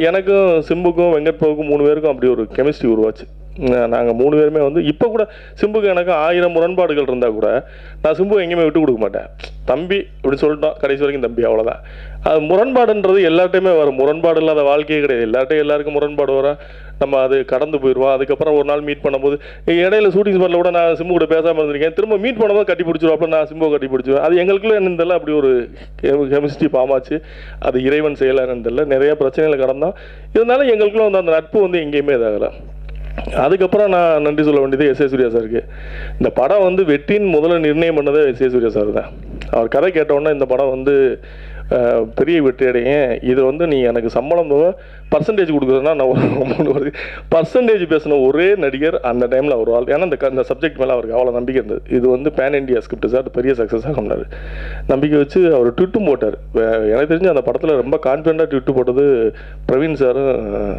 எனக்கும் சிம்புக்கும் வெங்கட் பிரபுக்கும் மூணு பேருக்கும் அப்படி ஒரு கெமிஸ்ட்ரி உருவாச்சு நாங்கள் மூணு பேருமே வந்து இப்போ கூட சிம்புக்கு எனக்கு ஆயிரம் முரண்பாடுகள் இருந்தால் கூட நான் சிம்பு எங்கேயுமே விட்டு கொடுக்க மாட்டேன் தம்பி அப்படின்னு சொல்லிட்டோம் கடைசி வரைக்கும் தம்பி அவ்வளோதான் அது முரண்பாடுன்றது எல்லார்ட்டையுமே வரும் முரண்பாடு இல்லாத வாழ்க்கையே கிடையாது எல்லார்ட்டையும் எல்லாருக்கும் முரண்பாடு வரும் நம்ம அது கடந்து போயிடுவோம் அதுக்கப்புறம் ஒரு நாள் மீட் பண்ணும்போது இடையில ஷூட்டிங் ஸ்பாட்டில் கூட நான் சிம்பு கூட பேசாமல் இருந்திருக்கேன் திரும்ப மீட் பண்ணும்போது கட்டி பிடிச்சிருவோம் அப்புறம் நான் சிம்பு கட்டி பிடிச்சிருவேன் அது எங்களுக்குள்ள என்ன தெரியல அப்படி ஒரு கெமிஸ்ட்ரி பாமாச்சு அது இறைவன் செயலான்னு தெரியல நிறைய பிரச்சனைகளை கடந்தோம் இருந்தாலும் எங்களுக்குள்ள வந்து அந்த நட்பு வந்து எங்கேயுமே இதாகலை அதுக்கப்புறம் நான் நன்றி சொல்ல வேண்டியது எஸ் ஏ சூர்யா சாருக்கு இந்த படம் வந்து வெற்றின்னு முதல்ல நிர்ணயம் பண்ணது எஸ் ஏ சூர்யா சார் தான் அவர் கதை கேட்டோன்னே இந்த படம் வந்து அஹ், பெரிய வெற்றி அடையும் இது வந்து நீ எனக்கு சம்பளம் பர்சன்டேஜ் கொடுக்குறதுனா நான் ஒரு அமௌண்ட் வருது பர்சன்டேஜ் பேசின ஒரே நடிகர் அந்த டைமில் அவர் வாழ் ஏன்னா இந்த க- இந்த சப்ஜெக்ட் மேலே அவருக்கு அவ்வளோ நம்பிக்கை இருந்தது இது வந்து பேன் இண்டியா ஸ்கிரிப்ட் சார் அது பெரிய சக்ஸஸாக கொண்டாரு நம்பிக்கை வச்சு அவர் ட்விட்டும் போட்டார் வே- எனக்கு தெரிஞ்சு அந்த படத்தில் ரொம்ப கான்ஃபிடண்ட்டாக ட்விட்டு போட்டது பிரவீன் சாரும்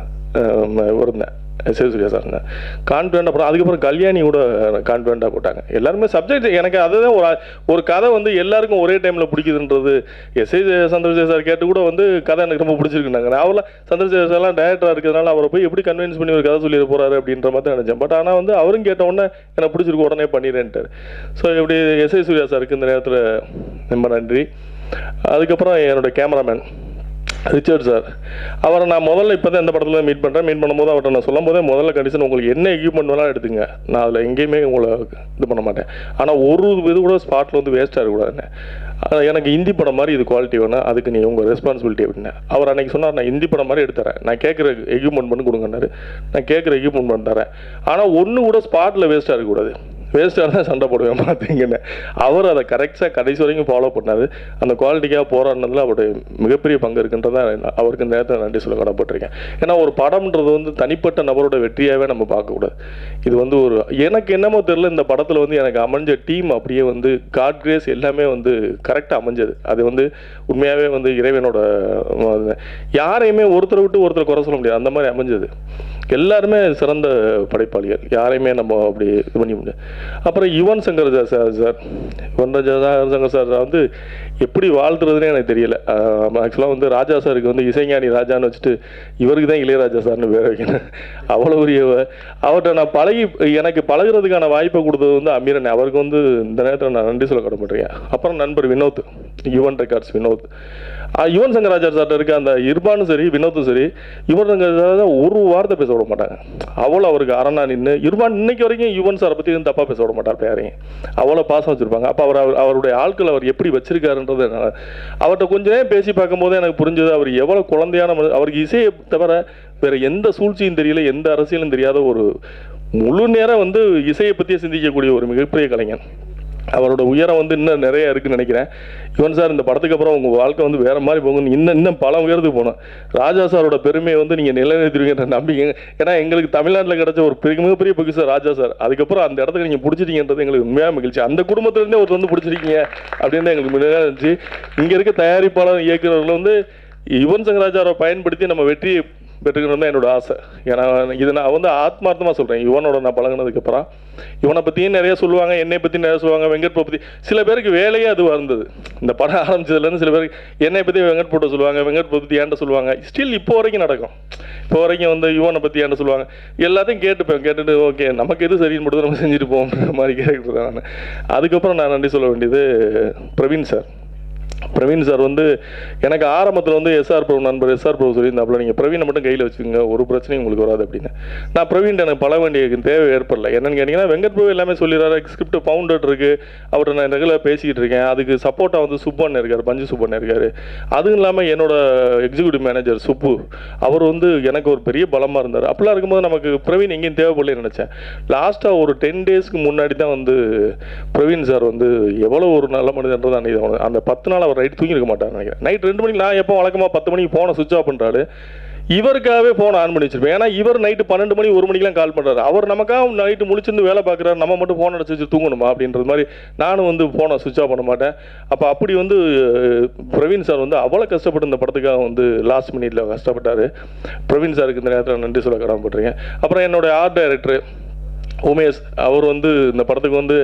இவர் இருந்தேன் S A Surya sir confident அப்புறம் அதுக்கப்புறம் கல்யாணி கூட கான்ஃபிடண்ட்டாக போட்டாங்க எல்லாருமே சப்ஜெக்ட் எனக்கு அதுதான் ஒரு ஒரு கதை வந்து எல்லாருக்கும் ஒரே டைமில் பிடிக்குதுன்றது எஸ் ஏ சந்திரசேகர் சார் கேட்டு கூட வந்து கதை எனக்கு ரொம்ப பிடிச்சிருக்குனாங்க நான் அவள சந்திரசேகர் சார்லாம் டேரக்டராக இருக்கிறதுனால அவரை போய் எப்படி கன்வின்ஸ் பண்ணி ஒரு கதை சொல்லிட போறாரு அப்படின்ற மாதிரி தான் நினச்சேன் பட் ஆனால் வந்து அவரும் கேட்ட உடனே எனக்கு பிடிச்சிருக்கு உடனே பண்ணிடுறேன்ட்டார் ஸோ இப்படி எஸ் ஏ சூர்யா சாருக்கு இந்த நேரத்தில் ரொம்ப நன்றி அதுக்கப்புறம் என்னோட கேமராமேன் ரிச்சர்ட் சார் அவரை நான் முதல்ல இப்போ தான் இந்த படத்தில் மீட் பண்ணுறேன் மீட் பண்ணும்போது அவர்கிட்ட நான் சொல்லும் போதே முதல்ல கண்டிஷன் உங்களுக்கு என்ன எக்யூப்மெண்ட் வேணாலும் எடுத்துங்க நான் அதில் எங்கேயுமே உங்களை இது பண்ண மாட்டேன் ஆனால் ஒரு இது கூட ஸ்பாட்டில் வந்து வேஸ்ட்டாக இருக்கக்கூடாதுன்னு ஆனா, எனக்கு ஹிந்தி படம் மாதிரி இது குவாலிட்டி வேணும் அதுக்கு நீ உங்கள் ரெஸ்பான்சிபிலிட்டி அப்படின்னு அவர் அன்னைக்கு சொன்னார் நான் ஹிந்தி படம் மாதிரி எடுத்துறேன் நான் கேட்குற எக்யூப்மெண்ட் பண்ணி கொடுங்கன்னாரு நான் கேட்குற எக்யூப்மெண்ட் பண்ணி தரேன் ஆனால் ஒன்று கூட ஸ்பாட்டில் வேஸ்ட்டாக இருக்கக்கூடாது வேஸ்ட்டாக தான் சண்டை போடுவேன் பார்த்தீங்கன்னு அவர் அதை கரெக்டாக கடைசி வரைக்கும் ஃபாலோ பண்ணார் அந்த குவாலிட்டிக்காக போராடினதில் அவருடைய மிகப்பெரிய பங்கு இருக்குன்றதை நான் அவருக்கு இந்த நேரத்தில் நன்றி சொல்ல கடப்பட்டிருக்கேன் ஏன்னா ஒரு படம்ன்றது வந்து தனிப்பட்ட நபரோட வெற்றியாகவே நம்ம பார்க்கக்கூடாது இது வந்து ஒரு எனக்கு என்னமோ தெரியல இந்த படத்தில் வந்து எனக்கு அமைஞ்ச டீம் அப்படியே வந்து காட் கிரேஸ் எல்லாமே வந்து கரெக்டாக அமைஞ்சது அது வந்து உண்மையாகவே வந்து இறைவனோட அஹ், யாரையுமே ஒருத்தரை விட்டு ஒருத்தர் குறை சொல்ல முடியாது அந்த மாதிரி அமைஞ்சது எல்லாருமே சிறந்த படைப்பாளிகள் யாரையுமே நம்ம அப்படி இது பண்ணி முடியாது அப்புறம் யுவன் சங்கர் ஜா- sir sir Yuvan Raja sir Shankar sir வந்து எப்படி வாழ்த்துறதுனே எனக்கு தெரியல ஆக்சுவலாக வந்து ராஜா சாருக்கு வந்து இசைஞானி ராஜான்னு வச்சுட்டு இவருக்கு தான் இளையராஜா சார்னு பேர் வைக்கணும் அவ்வளோ பெரிய அவர்கிட்ட நான் பழகி எனக்கு பழகுறதுக்கான வாய்ப்பை கொடுத்தது வந்து அமீரன் அவருக்கு வந்து இந்த நேரத்தில் நான் நன்றி சொல்ல கடமைப்பட்டிருக்கேன் அப்புறம் நண்பர் வினோத் யுவன் ரெக்கார்ட்ஸ் வினோத் ஆ, யுவன் சங்கர் ராஜா சார்ட்ட இருக்க அந்த இர்பானும் சரி வினோத்தும் சரி யுவன் சங்கர் ராஜா ஒரு வார்த்தை பேச விட மாட்டாங்க அவ்வளோ அவருக்கு அரணா நின்று இர்பான் இன்னைக்கு வரைக்கும் யுவன் சாரை பற்றி எதுவும் தப்பாக பேச விட மாட்டார் யாரையும் அவ்வளோ பாசம் வச்சுருப்பாங்க அப்போ அவர் அவர்- அவருடைய ஆட்கள் அவர் எப்படி வச்சிருக்காருன்றது என்னால- அவர்கிட்ட கொஞ்ச நேரம் பேசி பார்க்கும்போது எனக்கு புரிஞ்சது அவர் எவ்வளோ குழந்தையான மனு- அவருக்கு இசையை தவிர வேற எந்த சூழ்ச்சியும் தெரியல எந்த அரசியலும் தெரியாத ஒரு முழு நேரம் வந்து இசையை பற்றியே சிந்திக்கக்கூடிய ஒரு மிகப்பெரிய கலைஞன் அவரோட உயரம் வந்து இன்னும் நிறைய இருக்குன்னு நினைக்கிறேன் யுவன் சார் இந்த படத்துக்கு அப்புறம் உங்கள் வாழ்க்கை வந்து வேற மாதிரி போகும் இன்னும் இன்னும் பல உயரத்துக்கு போகணும் ராஜா சாரோட பெருமையை வந்து நீங்கள் நிலைநிறுத்துவீங்கன்ற நம்பிக்கை ஏன்னா எங்களுக்கு தமிழ்நாட்டில் கிடைச்ச ஒரு பெரிய மிகப்பெரிய பொக்கிஷம் ராஜா சார் அதுக்கப்புறம் அந்த இடத்துக்கு நீங்கள் பிடிச்சிட்டீங்கன்றது எங்களுக்கு உண்மையாக மகிழ்ச்சி அந்த குடும்பத்துலேருந்தே ஒருத்தர் வந்து பிடிச்சிருக்கீங்க அப்படின்னு தான் எங்களுக்கு முன்னாடி இருந்துச்சு இங்கே இருக்க தயாரிப்பாளர் இயக்குநர்கள் வந்து யுவன் சங்கர் ராஜாவை பயன்படுத்தி நம்ம வெற்றியை பெற்றுக்கணும் தான் என்னோட ஆசை ஏன்னா இது நான் வந்து ஆத்மார்த்தமாக சொல்கிறேன் இவனோட நான் பழகுனதுக்கப்புறம் இவனை பற்றியும் நிறைய சொல்லுவாங்க என்னை பற்றி நிறைய சொல்லுவாங்க வெங்கட் பிரபு பற்றி சில பேருக்கு வேலையே அதுவாக இருந்தது இந்த படம் ஆரம்பிச்சதுலேருந்து சில பேருக்கு என்னை பற்றி வெங்கட் போட்ட சொல்லுவாங்க வெங்கட் பிரபு பற்றி ஏன்ட்ட சொல்லுவாங்க ஸ்டில் இப்போ வரைக்கும் நடக்கும் இப்போ வரைக்கும் வந்து யுவனை பற்றி ஏன்ட்ட சொல்லுவாங்க எல்லாத்தையும் கேட்டுப்பேன் கேட்டுட்டு ஓகே நமக்கு எது சரின்னு மட்டும் நம்ம செஞ்சுட்டு போவோம்ன்ற மாதிரி கேரக்டர் தான் நான் அதுக்கப்புறம் நான் நன்றி சொல்ல வேண்டியது பிரவீன் சார் பிரவீன் சார் வந்து எனக்கு ஆரம்பத்தில் வந்து எஸ்ஆர் பிரபு நண்பர் எஸ்ஆர் பிரபு சொல்லியிருந்தாப்புல நீங்கள் பிரவீனை மட்டும் கையில் வச்சுக்கோங்க ஒரு பிரச்சனையும் உங்களுக்கு வராது அப்படின்னு நான் பிரவீன் எனக்கு பழக வேண்டிய தேவை ஏற்படல என்னன்னு கேட்டிங்கன்னா வெங்கட் பிரபு எல்லாமே சொல்லிடுறாரு ஸ்கிரிப்ட் ஃபவுண்டர் இருக்கு அவர்கிட்ட நான் ரெகுலர் பேசிக்கிட்டு இருக்கேன் அதுக்கு சப்போர்ட்டாக வந்து சுப்பண்ண இருக்கார் பஞ்சு சுப்பண்ண இருக்கார் அதுவும் இல்லாமல் என்னோட எக்ஸிக்யூட்டிவ் மேனேஜர் சுப்பு அவர் வந்து எனக்கு ஒரு பெரிய பலமாக இருந்தார் அப்படிலாம் இருக்கும்போது நமக்கு பிரவீன் எங்கேயும் தேவைப்படலன்னு நினச்சேன் லாஸ்ட்டாக ஒரு டென் டேஸ்க்கு முன்னாடி தான் வந்து பிரவீன் சார் வந்து எவ்வளோ ஒரு நல்ல மனிதன்றது அன்னைக்கு தான் உணர்ந்தேன். அந்த பத்து நாள் அவர் நைட் தூங்கிருக்க மாட்டார் நினைக்கிறேன் நைட் ரெண்டு மணிக்கு நான் எப்போ வழக்கமாக பத்து மணிக்கு ஃபோனை சுவிச் ஆஃப் பண்ணுறாரு இவருக்காகவே ஃபோன் ஆன் பண்ணி வச்சிருப்பேன் ஏன்னா இவர் நைட்டு பன்னெண்டு மணி ஒரு மணிக்கெலாம் கால் பண்ணுறாரு அவர் நமக்காக நைட்டு முழிச்சிருந்து வேலை பார்க்குறாரு நம்ம மட்டும் ஃபோன் அடிச்சு வச்சு தூங்கணுமா அப்படின்றது மாதிரி நானும் வந்து ஃபோனை சுவிச் ஆஃப் பண்ண மாட்டேன் அப்போ அப்படி வந்து அஹ், பிரவீன் சார் வந்து அவ்வளோ கஷ்டப்பட்டு இந்த படத்துக்காக வந்து லாஸ்ட் மினிட்ல கஷ்டப்பட்டார் பிரவீன் சாருக்கு இந்த நேரத்தில் நன்றி சொல்ல கடமைப்பட்டிருக்கேன் அப்புறம் என்னோட ஆர்ட் டைரக்டர் உமேஷ் அவர் வந்து இந்த படத்துக்கு வந்து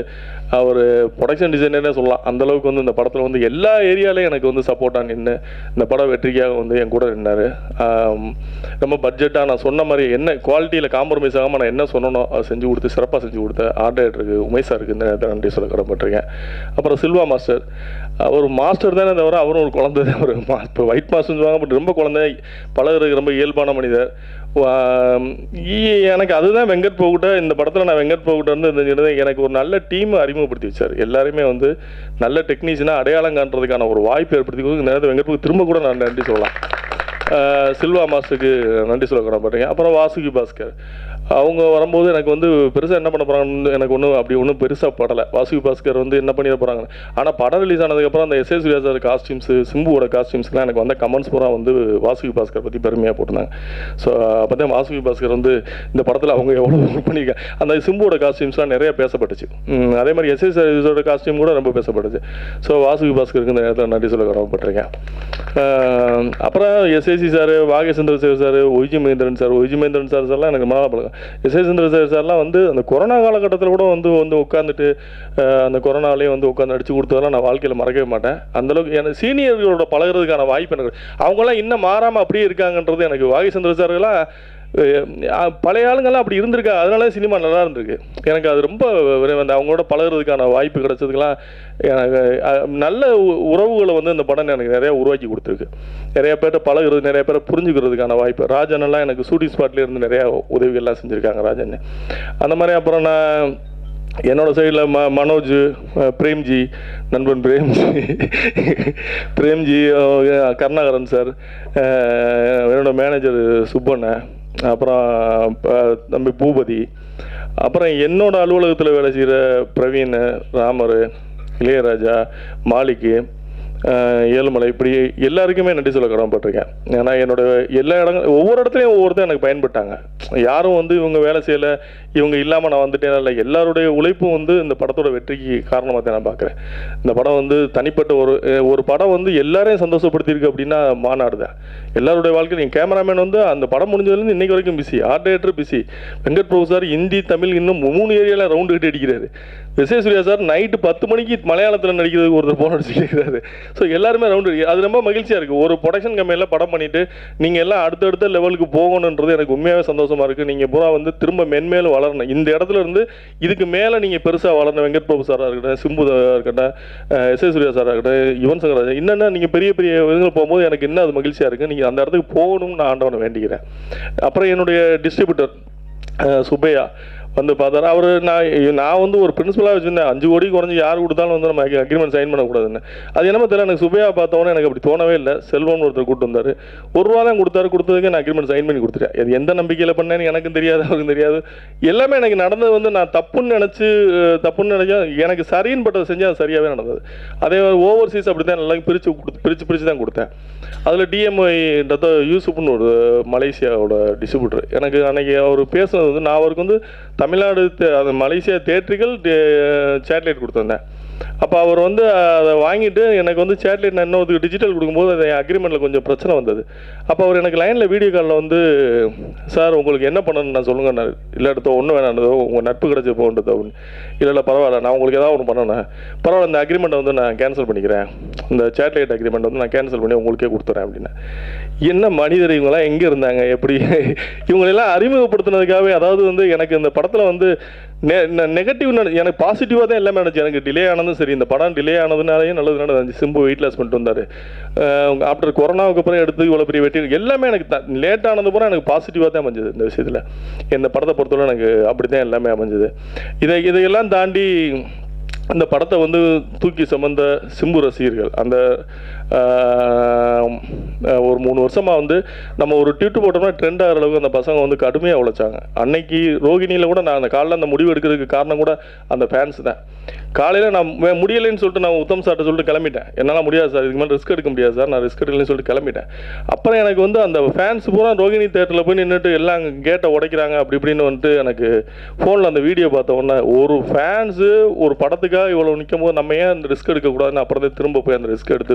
அவர் ப்ரொடக்ஷன் டிசைனரே சொல்லலாம் அந்த அளவுக்கு வந்து இந்த படத்தில் வந்து எல்லா ஏரியாலையும் எனக்கு வந்து சப்போர்ட்டாக நின்று இந்த படம் வெற்றிக்காக வந்து என் கூட நின்னார் ரொம்ப பட்ஜெட்டாக நான் சொன்ன மாதிரி என்ன குவாலிட்டியில் காம்ப்ரமைஸ் ஆகாமல் நான் என்ன சொன்னனோ அதை செஞ்சு கொடுத்து சிறப்பாக செஞ்சு கொடுத்த ஆர்டேட்டருக்கு உமேஷ் சாருக்கு இந்த நேரத்தில் நன்றி சொல்ல கடமைப்பட்டிருக்கேன் அப்புறம் சில்வா மாஸ்டர் அவர் மாஸ்டர் தானே தவிர அவரும் ஒரு குழந்தை தான் ஒரு மா இப்போ ஒயிட் மாஸ்டர் சொல்லுவாங்க பட் ரொம்ப குழந்தை பழகுறதுக்கு ரொம்ப இயல்பான மனிதர் வா- ஈ- எனக்கு அதுதான் வெங்கட் போகிட்ட இந்த படத்தில் நான் வெங்கட் போகிட்ட வந்து இந்த இது எனக்கு ஒரு நல்ல டீம் அறிமுகப்படுத்தி வச்சார் எல்லாருமே வந்து நல்ல டெக்னீஷியனாக அடையாளம் காண்றதுக்கான ஒரு வாய்ப்பு ஏற்படுத்தி கொடுத்து இந்த நேரத்தில் வெங்கட் போக்கு திரும்ப கூட நான் நன்றி சொல்லலாம் ஆஹ் சில்வா மாஸ்டருக்கு நன்றி சொல்ல கடமைப்பட்டீங்க அப்புறம் வாசுகி பாஸ்கர் அவங்க வரும்போது எனக்கு வந்து பெருசாக என்ன பண்ண போகிறாங்கன்னு எனக்கு ஒன்றும் அப்படி ஒன்றும் பெருசாக படலை வாசுகி பாஸ்கர் வந்து என்ன பண்ணிட போகிறாங்க ஆனால் படம் ரிலீஸ் ஆனதுக்கப்புறம் அந்த எஸ்எஸ் சூர்யா சார் காஸ்டியூம்ஸு சிம்புவோட காஸ்டியூம்ஸ்லாம் எனக்கு வந்த கமெண்ட்ஸ் பூரா வந்து வாசுகி பாஸ்கர் பற்றி பெருமையாக போட்டிருந்தாங்க ஸோ அப்போ தான் வாசுகி பாஸ்கர் வந்து இந்த படத்தில் அவங்க எவ்வளோ ஒர்க் பண்ணியிருக்காங்க அந்த சிம்புவோட காஸ்டியூம்ஸ்லாம் நிறைய பேசப்பட்டுச்சு உம், அதே மாதிரி எஸ்எஸ் சூர்யாஸோட காஸ்டியூம் கூட ரொம்ப பேசப்பட்டுச்சு ஸோ வாசுகி பாஸ்கருக்கு இந்த நேரத்தில் நன்றி சொல்ல கடமைப்பட்டிருக்கேன் ஆஹ் அப்புறம் எஸ்ஏசி சார் வாகேசந்திர sir sir YG Mahendran sir YG Mahendran sir சார்லாம் எனக்கு மனநல பழக்கம் எஸ்ஏ சந்திர சார் சார்லாம் வந்து அந்த கொரோனா காலகட்டத்தில் கூட வந்து வந்து உட்காந்துட்டு ஆஹ் அந்த கொரோனாலேயே வந்து உட்காந்து அடிச்சு கொடுத்ததெல்லாம் நான் வாழ்க்கையில் மறக்கவே மாட்டேன் அந்தளவுக்கு எனக்கு சீனியர்களோட பழகுறதுக்கான வாய்ப்பு எனக்கு அவங்களாம் இன்னும் மாறாமல் அப்படியே இருக்காங்கன்றது எனக்கு வாகேசந்திர சார்லாம் அஹ் பழைய ஆளுங்கெல்லாம் அப்படி இருந்திருக்கா அதனால சினிமா நல்லா இருந்திருக்கு எனக்கு அது ரொம்ப விரை- அந்த அவங்களோட பழகுறதுக்கான வாய்ப்பு கிடைச்சதுக்கெல்லாம் எனக்கு அஹ், நல்ல உ- உறவுகளை வந்து இந்த படம் எனக்கு நிறைய உருவாக்கி கொடுத்துருக்கு நிறைய பேர்ட்ட பழகுறது நிறைய பேரை புரிஞ்சுக்கிறதுக்கான வாய்ப்பு ராஜன் எல்லாம் எனக்கு ஷூட்டிங் ஸ்பாட்ல இருந்து நிறைய உதவிகள்லாம் செஞ்சுருக்காங்க ராஜன் அந்த மாதிரி அப்புறம் நான் என்னோட சைடில் ம மனோஜ் அஹ், பிரேம்ஜி நண்பன் பிரேம்ஜி பிரேம்ஜி அஹ், கருணாகரன் சார் அஹ், என்னோட மேனேஜர் சுப்பண்ணன் அப்புறம் ப- தம்பி பூபதி அப்புறம் என்னோட அலுவலகத்தில் வேலை செய்கிற பிரவீன் ராமர் இளையராஜா மாலிக்கு அஹ், ஏழுமலை இப்படி எல்லாருக்குமே நன்றி சொல்ல கடமைப்பட்டிருக்கேன் ஏன்னா என்னோட எல்லா இடங்கள் ஒவ்வொரு இடத்துலையும் ஒவ்வொருத்தரும் எனக்கு பயன்பட்டாங்க யாரும் வந்து இவங்க வேலை செய்யலை இவங்க இல்லாமல் நான் வந்துட்டேன் இல்லை எல்லாருடைய உழைப்பும் வந்து இந்த படத்தோட வெற்றிக்கு காரணமாக தான் நான் பார்க்குறேன் இந்த படம் வந்து தனிப்பட்ட ஒரு அஹ், ஒரு படம் வந்து எல்லாரையும் சந்தோஷப்படுத்தியிருக்கு அப்படின்னா மாநாடு தான் எல்லாருடைய வாழ்க்கையில் என் கேமராமேன் வந்து அந்த படம் முடிஞ்சதுலேருந்து இன்னைக்கு வரைக்கும் busy art director busy Venkat Prabhu sir Hindi Tamil இன்னும் மூணு ஏரியாவில் ரவுண்டு கட்டி அடிக்கிறாரு விஜய் சூர்யா சார் நைட்டு பத்து மணிக்கு மலையாளத்தில் நடிக்கிறதுக்கு ஒருத்தர் ஃபோன் அடிச்சுட்டு இருக்கிறாரு ஸோ எல்லாருமே ரவுண்டு அது ரொம்ப மகிழ்ச்சியாக இருக்குது ஒரு ப்ரொடக்ஷன் கம்பெனியில் படம் பண்ணிவிட்டு நீங்கள் எல்லாம் அடுத்தடுத்த லெவலுக்கு போகணுன்றது எனக்கு உண்மையாகவே சந்தோஷமாக இருக்குது நீங்கள் பூரா வந்து திரும்ப மென்மேலும் வளரணும் இந்த இடத்துல இருந்து இதுக்கு மேலே நீங்கள் பெருசாக வளரணும் வெங்கட் பிரபு சாராக இருக்கட்டும் சிம்பு இருக்கட்டும் எஸ் எஸ் சூர்யா சாராக இருக்கட்டும் யுவன் சங்கர் ராஜா என்னென்ன நீங்கள் பெரிய பெரிய இதுகள் போகும்போது எனக்கு இன்னும் அது மகிழ்ச்சியாக இருக்குது நீங்கள் அந்த இடத்துக்கு போகணும்னு நான் ஆண்டவனை வேண்டிக்கிறேன் அப்புறம் என்னுடைய டிஸ்ட்ரிபியூட்டர் சுப்பையா வந்து பார்த்தாரு அவர் நான் நான் வந்து ஒரு பிரின்சிபலாக வச்சுருந்தேன் அஞ்சு கோடி குறைஞ்சி யார் கொடுத்தாலும் வந்து நம்ம அக்ரிமெண்ட் சைன் பண்ணக்கூடாதுன்னு அது என்னமோ தெரியல எனக்கு சுபையா பார்த்தவொடனே எனக்கு அப்படி தோணவே இல்லை செல்வம்னு ஒருத்தர் கூட்டு வந்தார் ஒரு ரூபா தான் கொடுத்தாரு கொடுத்ததுக்கு நான் அக்ரிமெண்ட் சைன் பண்ணி கொடுத்துட்டேன் அது எந்த நம்பிக்கையில் பண்ணேன்னு எனக்கும் தெரியாது அவருக்கும் தெரியாது எல்லாமே எனக்கு நடந்தது வந்து நான் தப்புன்னு நினச்சி தப்புன்னு நினச்சா எனக்கு சரின்னு பட்டதை செஞ்சு அது சரியாகவே நடந்தது அதே மாதிரி ஓவர்சீஸ் அப்படி தான் எல்லாம் பிரித்து கொடுத்து பிரித்து பிரித்து தான் கொடுத்தேன் அதில் டிஎம்ஐ யூசுப்னு ஒரு மலேசியாவோட டிஸ்ட்ரிபியூட்டர் எனக்கு அன்னைக்கு அவர் பேசுனது வந்து நான் அவருக்கு வந்து தமிழ்நாடு தே- அது மலேசியா தேட்டரிகள் சேட்டலைட் கொடுத்துருந்தேன் அப்போ அவர் வந்து அதை வாங்கிட்டு எனக்கு வந்து சேட்டலைட் நான் இன்னொரு டிஜிட்டல் கொடுக்கும்போது அது அக்ரிமெண்ட்டில் கொஞ்சம் பிரச்சனை வந்தது அப்போ அவர் எனக்கு லைனில் வீடியோ காலில் வந்து சார் உங்களுக்கு என்ன பண்ணணும்னு நான் சொல்லுங்க நான் இல்லை எடுத்தோ ஒன்றும் வேணாண்டதோ உங்கள் நட்பு கிடச்சி போகண்டதோ அப்படின்னு இல்லை இல்லை பரவாயில்ல நான் உங்களுக்கு ஏதாவது ஒன்று பண்ணணும் பரவாயில்ல இந்த அக்ரிமெண்ட்டை வந்து நான் கேன்சல் பண்ணிக்கிறேன் இந்த சேட்டலைட் அக்ரிமெண்ட் வந்து நான் கேன்சல் பண்ணி உங்களுக்கே கொடுத்துறேன் அப்படின்னு என்ன மனிதர் இவங்கெல்லாம் எங்கே இருந்தாங்க எப்படி இவங்களெல்லாம் அறிமுகப்படுத்தினதுக்காகவே அதாவது வந்து எனக்கு இந்த படத்தில் வந்து நெகட்டிவ் எனக்கு பாசிட்டிவாக தான் எல்லாமே நினச்சி எனக்கு டிலே ஆனதும் சரி இந்த படம் டிலே ஆனதுனாலேயும் நல்லது நடந்துச்சு சிம்பு வெயிட் லாஸ் பண்ணிட்டு வந்தார் ஆஃப்டர் கொரோனாவுக்கு அப்புறம் எடுத்து இவ்வளோ பெரிய வெற்றி எல்லாமே எனக்கு லேட் ஆனது பூரா எனக்கு பாசிட்டிவாக தான் அமைஞ்சது இந்த விஷயத்தில் இந்த படத்தை பொறுத்தவரை எனக்கு அப்படி தான் எல்லாமே அமைஞ்சது இதை இதையெல்லாம் தாண்டி அந்த படத்தை வந்து தூக்கி சுமந்த சிம்பு ரசிகர்கள் அந்த ஆஹ், ஆஹ், ஒரு மூணு வருஷமாக வந்து நம்ம ஒரு ட்விட்டு போட்டோம்னா ட்ரெண்ட் ஆகிற அளவுக்கு அந்த பசங்க வந்து கடுமையாக உழைச்சாங்க அன்னைக்கு ரோகிணியில் கூட நான் அந்த காலைல அந்த முடிவு எடுக்கிறதுக்கு காரணம் கூட அந்த ஃபேன்ஸ் தான் காலையில் நான் வே- முடியலைன்னு சொல்லிட்டு நான் உத்தம் சார்ட்ட சொல்லிட்டு கிளம்பிட்டேன் என்னால் முடியாது சார் இதுக்கு மேலே ரிஸ்க் எடுக்க முடியாது சார் நான் ரிஸ்க் எடுக்கலன்னு சொல்லிட்டு கிளம்பிட்டேன் அப்புறம் எனக்கு வந்து அந்த ஃபேன்ஸ் பூரா ரோகிணி தேட்டரில் போய் நின்றுட்டு எல்லாம் அங்கே கேட்டை உடைக்கிறாங்க அப்படி இப்படின்னு வந்துட்டு எனக்கு ஃபோனில் அந்த வீடியோ பார்த்த உடனே ஒரு ஃபேன்ஸு ஒரு படத்துக்காக இவ்வளோ நிற்கும் போது நம்ம ஏன் அந்த ரிஸ்க் எடுக்கக்கூடாதுன்னு அப்புறம் தான் திரும்ப போய் அந்த ரிஸ்க் எடுத்து பண்ணேன்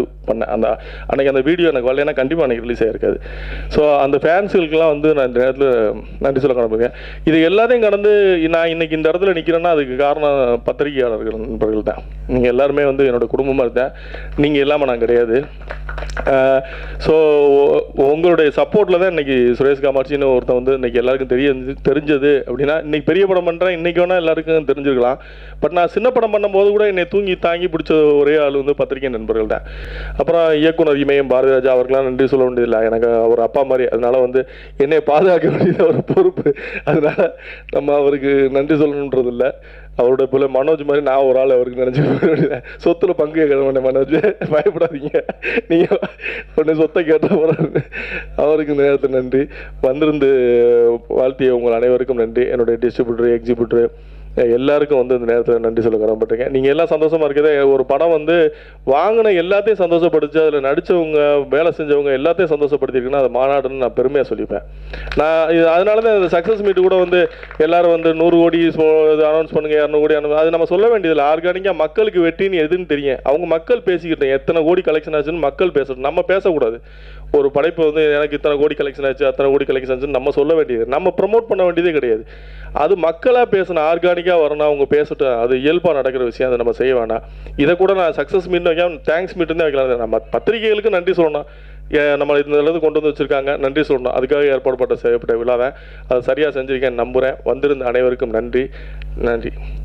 பண்ணேன் அந்த அன்னைக்கு அந்த வீடியோ எனக்கு வரலைன்னா கண்டிப்பாக அன்னைக்கு ரிலீஸ் ஆகிருக்காது ஸோ அந்த ஃபேன்ஸுகளுக்கெல்லாம் வந்து நான் இந்த நேரத்தில் நன்றி சொல்ல கிளம்புறேன் இது எல்லாத்தையும் கடந்து நான் இன்னைக்கு இந்த இடத்துல நிற்கிறேன்னா அதுக்கு காரணம் பத்திரிகையாளர்கள் நண்பர்கள் தான் நீங்கள் எல்லாருமே வந்து என்னோட குடும்பமாக இருந்தேன் நீங்கள் இல்லாமல் நான் கிடையாது ஸோ உங்களுடைய சப்போர்ட்டில் தான் இன்னைக்கு சுரேஷ் காமாட்சின்னு ஒருத்தன் வந்து இன்னைக்கு எல்லாருக்கும் தெரிய தெரிஞ்சது அப்படின்னா இன்னைக்கு பெரிய படம் பண்ணுறேன் இன்னைக்கு வேணால் எல்லாருக்கும் தெரிஞ்சிருக்கலாம் பட் நான் சின்ன படம் பண்ணும்போது கூட என்னை தூங்கி தாங்கி பிடிச்ச ஒரே ஆள் வந்து பத்திரிகை நண்பர்கள் தான் அப்புறம் இயக்குனர் இமயம் பாரதிராஜா அவருக்கெல்லாம் நன்றி சொல்ல வேண்டியதில்லை எனக்கு அவர் அப்பா மாதிரி அதனால வந்து என்னை பாதுகாக்க வேண்டியது ஒரு பொறுப்பு அதனால நம்ம அவருக்கு நன்றி சொல்லணுன்றது இல்லை அவரோட போல மனோஜ் மாதிரி நான் ஒரு ஆள் அவருக்கு நினைச்சு வேண்டியது சொத்துல பங்கு கேட்க மாட்டேன் மனோஜ் பயப்படாதீங்க நீங்க உடனே சொத்தை கேட்ட போறாரு அவருக்கு இந்த நேரத்தில் நன்றி வந்திருந்து வாழ்த்திய உங்கள் அனைவருக்கும் நன்றி என்னுடைய டிஸ்ட்ரிபியூட்டர் எக்ஸிபியூட்டர் எல்லாருக்கும் வந்து இந்த நேரத்தில் நன்றி சொல்ல கடமைப்பட்டிருக்கேன் நீங்கள் எல்லாம் சந்தோஷமா இருக்கிறதே ஒரு படம் வந்து வாங்கின எல்லாத்தையும் சந்தோஷப்படுத்தி அதில் நடித்தவங்க வேலை செஞ்சவங்க எல்லாத்தையும் சந்தோஷப்படுத்திருக்குன்னா அது மாநாடுன்னு நான் பெருமையாக சொல்லிப்பேன் நான் இது அதனால தான் இந்த சக்ஸஸ் மீட் கூட வந்து எல்லாரும் வந்து நூறு கோடி அனௌன்ஸ் பண்ணுங்க இரநூறு கோடி announce- அது நம்ம சொல்ல வேண்டியதில்லை ஆர்கானிக்காக மக்களுக்கு வெற்றின்னு எதுன்னு தெரியும் அவங்க மக்கள் பேசிக்கிட்டேன் எத்தனை கோடி கலெக்ஷன் ஆச்சுன்னு மக்கள் பேசணும் நம்ம பேசக்கூடாது ஒரு படைப்பு வந்து எனக்கு இத்தனை கோடி கலெக்ஷன் ஆச்சு அத்தனை கோடி கலெக்ஷன் ஆச்சுன்னு நம்ம சொல்ல வேண்டியது நம்ம ப்ரமோட் பண்ண வேண்டியதே கிடையாது அது மக்களாக பேசணும் ஆர்கானிக்காக வரணும் அவங்க பேசட்டும் அது இயல்பாக நடக்கிற விஷயம் அதை நம்ம செய்ய வேண்டாம் இதை கூட நான் சக்ஸஸ் மீட் வைக்காம தேங்க்ஸ் மீட் தான் வைக்கலாம் நம்ம பத்திரிகைகளுக்கு நன்றி சொல்லணும் ஏ- நம்ம இந்த அளவுக்கு கொண்டு வந்து வச்சிருக்காங்க நன்றி சொல்லணும் அதுக்காக ஏற்பாடு பட்ட செய்யப்பட்ட விழாவை அதை சரியாக செஞ்சிருக்கேன் நம்புகிறேன் வந்திருந்த அனைவருக்கும் நன்றி நன்றி